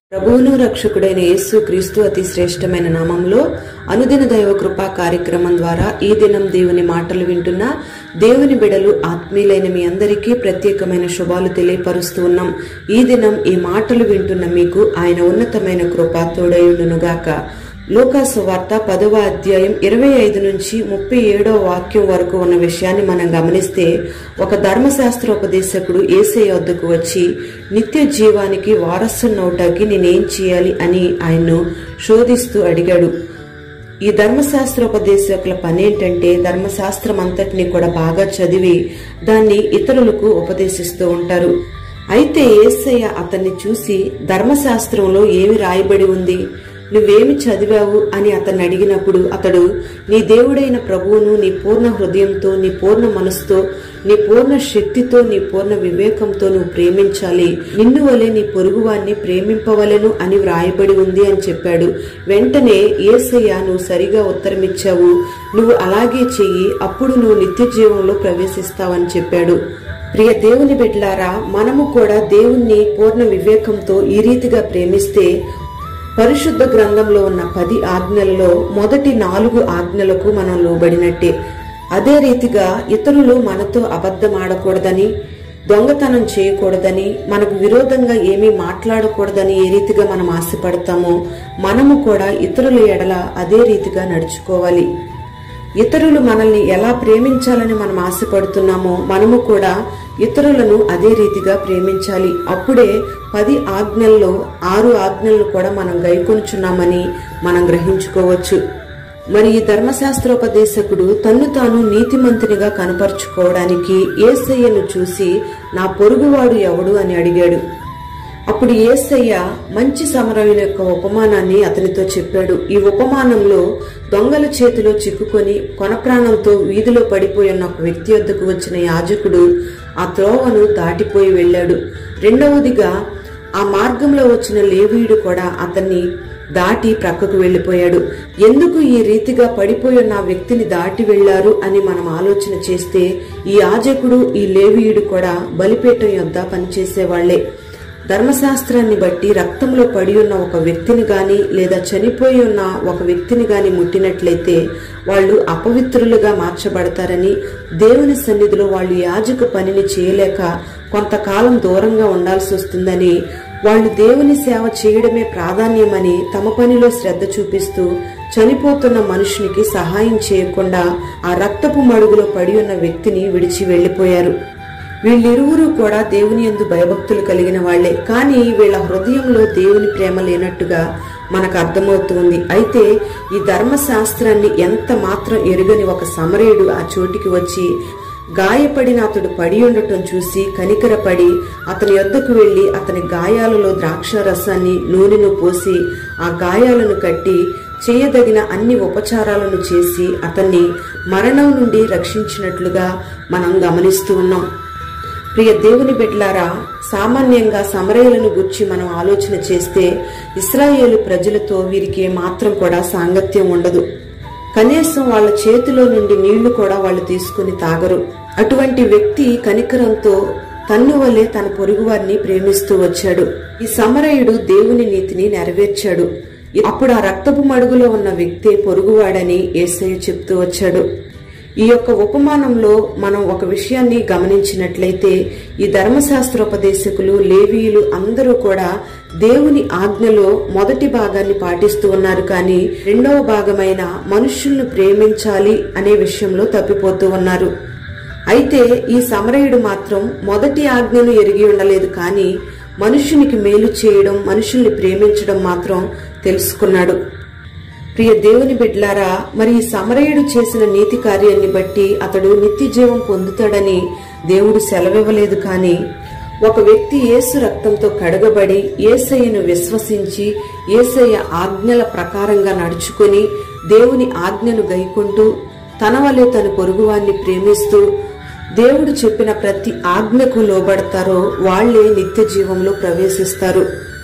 ప్రభువును రక్షకుడైన యేసు క్రీస్తు అతి శ్రేష్టమైన నామంలో అనుదిన దైవ కృపా కార్యక్రమం ద్వారా ఈ దినం దేవుని మాటలు వింటున్న దేవుని బిడలు ఆత్మీయులైన మీ అందరికీ ప్రత్యేకమైన శుభాలు తెలియపరుస్తూ ఉన్నాం ఈ దినం ఈ మాటలు వింటున్న మీకు ఆయన ఉన్నతమైన కృప తోడయుండునుగాక లోకాసు వార్త పదవ అధ్యాయం ఇరవై ఐదు నుంచి ముప్పై ఏడవ వాక్యం వరకు ఉన్న విషయాన్ని మనం గమనిస్తే ఒక ధర్మశాస్త్రోపదేశకుడు ఏసై వద్దకు వచ్చి నిత్య జీవానికి వారసున్నవుటాకి నేనేం చేయాలి అని ఆయన్ను శోధిస్తూ అడిగాడు ఈ ధర్మశాస్త్రోపదేశకుల పని ఏంటంటే ధర్మశాస్త్రం అంతటిని కూడా బాగా చదివి దాన్ని ఇతరులకు ఉపదేశిస్తూ ఉంటారు అయితే ఏసయ్య అతన్ని చూసి ధర్మశాస్త్రంలో ఏమి రాయబడి ఉంది నువ్వేమి చదివావు అని అతన్ని అడిగినప్పుడు అతడు నీ దేవుడైన ప్రభువును నీ పూర్ణ హృదయంతో నీ పూర్ణ మనసుతో నీ పూర్ణ శక్తితో నీ పూర్ణ వివేకంతో నువ్వు ప్రేమించాలి నిన్ను వలె నీ పొరుగువాన్ని ప్రేమింపవలెను అని వ్రాయబడి ఉంది అని చెప్పాడు వెంటనే ఏసయ్య నువ్వు సరిగా ఉత్తరమిచ్చావు నువ్వు అలాగే చెయ్యి అప్పుడు నువ్వు నిత్య జీవంలో ప్రవేశిస్తావని చెప్పాడు ప్రియ దేవుని బిడ్లారా మనము కూడా దేవుణ్ణి పూర్ణ వివేకంతో ఈ రీతిగా ప్రేమిస్తే పరిశుద్ధ గ్రంథంలో ఉన్న పది ఆజ్ఞలలో మొదటి నాలుగు ఆజ్ఞలకు మనం లోబడినట్టే అదే రీతిగా ఇతరులు మనతో అబద్ధం ఆడకూడదని దొంగతనం చేయకూడదని మనకు విరోధంగా ఏమీ మాట్లాడకూడదని ఏ రీతిగా మనం ఆశపడతామో మనము కూడా ఇతరుల ఎడల అదే రీతిగా నడుచుకోవాలి ఇతరులు మనల్ని ఎలా ప్రేమించాలని మనం ఆశపడుతున్నామో మనము కూడా ఇతరులను అదే రీతిగా ప్రేమించాలి అప్పుడే పది ఆజ్ఞల్లో ఆరు ఆజ్ఞలను కూడా మనం గైకొనుచున్నామని మనం గ్రహించుకోవచ్చు మరి ఈ ధర్మశాస్త్రోపదేశకుడు తన్ను తాను నీతిమంతునిగా కనపరుచుకోవడానికి ఏసయ్యను చూసి నా పొరుగువాడు ఎవడు అని అడిగాడు అప్పుడు ఏసయ్య మంచి సమరయుని యొక్క ఉపమానాన్ని అతనితో చెప్పాడు ఈ ఉపమానంలో దొంగల చేతిలో చిక్కుకొని కొనప్రాణంతో వీధిలో పడిపోయి ఉన్న ఒక వ్యక్తి వద్దకు వచ్చిన యాజకుడు ఆ త్రోవను దాటిపోయి వెళ్ళాడు రెండవదిగా ఆ మార్గంలో వచ్చిన లేవీయుడు కూడా అతన్ని దాటి ప్రక్కకు వెళ్లిపోయాడు ఎందుకు ఈ రీతిగా పడిపోయి ఉన్న వ్యక్తిని దాటి వెళ్లారు అని మనం ఆలోచన చేస్తే ఈ యాజకుడు ఈ లేవీయుడు కూడా బలిపీఠం యొద్ద పనిచేసేవాళ్లే ధర్మశాస్త్రాన్ని బట్టి రక్తంలో పడి ఉన్న ఒక వ్యక్తిని గాని లేదా చనిపోయి ఉన్న ఒక వ్యక్తిని గాని ముట్టినట్లయితే వాళ్ళు అపవిత్రులుగా మార్చబడతారని దేవుని సన్నిధిలో వాళ్ళు యాజక పనిని చేయలేక కొంతకాలం దూరంగా ఉండాల్సి వస్తుందని వాళ్ళు దేవుని సేవ చేయడమే ప్రాధాన్యమని తమ పనిలో శ్రద్ధ చూపిస్తూ చనిపోతున్న మనుషునికి సహాయం చేయకుండా ఆ రక్తపు మడుగులో పడి ఉన్న వ్యక్తిని విడిచి వెళ్లిపోయారు వీళ్ళిరువురు కూడా దేవుని ఎందు భయభక్తులు కలిగిన వాళ్లే కానీ వీళ్ళ హృదయంలో దేవుని ప్రేమ లేనట్టుగా మనకు అర్థమవుతుంది అయితే ఈ ధర్మశాస్త్రాన్ని ఎంత మాత్రం ఎరుగని ఒక సమరయుడు ఆ చోటికి వచ్చి గాయపడిన అతడు పడి ఉండటం చూసి కనికరపడి అతని యొద్దకు వెళ్లి అతని గాయాలలో ద్రాక్ష రసాన్ని నూనెను పోసి ఆ గాయాలను కట్టి చేయదగిన అన్ని ఉపచారాలను చేసి అతన్ని మరణం నుండి రక్షించినట్లుగా మనం గమనిస్తూ ఉన్నాం ప్రియ దేవుని బిడ్లారా సామాన్యంగా సమరయులను గుర్చి మనం ఆలోచన చేస్తే ఇస్రాయేలు ప్రజలతో వీరికి మాత్రం కూడా సాంగత్యం ఉండదు కనీసం వాళ్ళ చేతిలో నుండి నీళ్లు కూడా వాళ్ళు తీసుకుని తాగరు అటువంటి వ్యక్తి కనికరంతో తన్ను వల్లే తన పొరుగువారిని ప్రేమిస్తూ వచ్చాడు ఈ సమరయుడు దేవుని నీతిని నెరవేర్చాడు అప్పుడు ఆ రక్తపు మడుగులో ఉన్న వ్యక్తి పొరుగువాడని ఏసయ్య చెప్తూ వచ్చాడు ఈ యొక్క ఉపమానంలో మనం ఒక విషయాన్ని గమనించినట్లయితే ఈ ధర్మశాస్త్రోపదేశకులు లేవీయులు అందరూ కూడా దేవుని ఆజ్ఞలో మొదటి భాగాన్ని పాటిస్తూ ఉన్నారు కానీ రెండవ భాగమైన మనుషుల్ని ప్రేమించాలి అనే విషయంలో తప్పిపోతూ ఉన్నారు అయితే ఈ సమరయుడు మాత్రం మొదటి ఆజ్ఞను ఎరిగి ఉండలేదు కానీ మనుషునికి మేలు చేయడం మనుషుల్ని ప్రేమించడం మాత్రం తెలుసుకున్నాడు ప్రియ దేవుని బిడ్లారా మరి ఈ సమరయుడు చేసిన నీతి కార్యాన్ని బట్టి అతడు నిత్య జీవం పొందుతాడని దేవుడు సెలవివ్వలేదు కానీ ఒక వ్యక్తి యేసు రక్తంతో కడగబడి ఏసయ్యను విశ్వసించి ఏసయ్య ఆజ్ఞల ప్రకారంగా నడుచుకొని దేవుని ఆజ్ఞను గైకుంటూ తన వలె తన పొరుగువాన్ని ప్రేమిస్తూ దేవుడు చెప్పిన ప్రతి ఆజ్ఞకు లోబడతారో వాళ్లే నిత్య జీవంలో ప్రవేశిస్తారు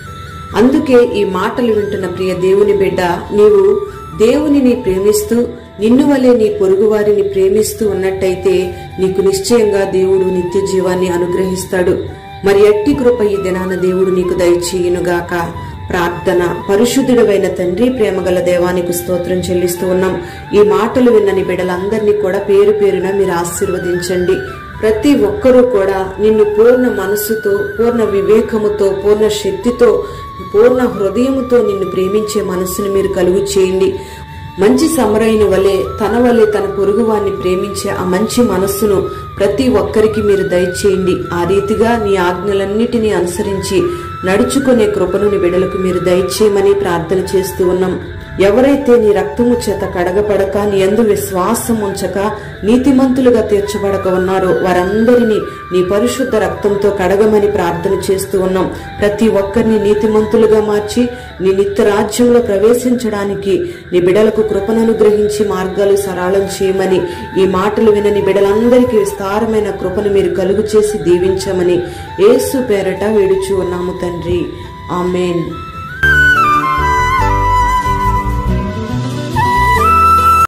అందుకే ఈ మాటలు వింటున్న ప్రియ దేవుని బిడ్డ నీవు దేవునిని ప్రేమిస్తూ నిన్ను వలె నీ పొరుగువారిని ప్రేమిస్తూ ఉన్నట్టయితే నీకు నిశ్చయంగా దేవుడు నిత్య జీవాన్ని అనుగ్రహిస్తాడు మరి ఎట్టి కృప ఈ దినాన దేవుడు నీకు దయచేయునుగాక ప్రార్థన పరిశుద్ధుడైన తండ్రి ప్రేమగల దేవానికి స్తోత్రం చెల్లిస్తూ ఉన్నాం ఈ మాటలు విన్నని బిడ్డలందరినీ కూడా పేరు పేరున మీరు ఆశీర్వదించండి ప్రతి ఒక్కరూ కూడా నిన్ను పూర్ణ మనస్సుతో పూర్ణ వివేకముతో పూర్ణ శక్తితో పూర్ణ హృదయముతో నిన్ను ప్రేమించే మనస్సును మీరు కలుగు చేయండి మంచి సమరైన వలె తన వలె తన పొరుగువాన్ని ప్రేమించే ఆ మంచి మనస్సును ప్రతి ఒక్కరికి మీరు దయచేయండి ఆ రీతిగా నీ ఆజ్ఞలన్నిటినీ అనుసరించి నడుచుకునే కృపను నీ బిడలకు మీరు దయచేయమని ప్రార్థన చేస్తూ ఉన్నాం ఎవరైతే నీ రక్తము చేత కడగబడక నీ ఎందు విశ్వాసం ఉంచక నీతిమంతులుగా తీర్చబడక ఉన్నారో వారందరినీ నీ పరిశుద్ధ రక్తంతో కడగమని ప్రార్థన చేస్తూ ఉన్నాం ప్రతి ఒక్కరిని నీతిమంతులుగా మార్చి నీ నిత్య రాజ్యంలో ప్రవేశించడానికి నీ బిడలకు కృపను అనుగ్రహించి మార్గాలు సరళం చేయమని ఈ మాటలు వినని బిడలందరికీ విస్తారమైన కృపను మీరు కలుగు చేసి దీవించమని యేసు పేరట వేడుచు ఉన్నాము తండ్రి ఆమెన్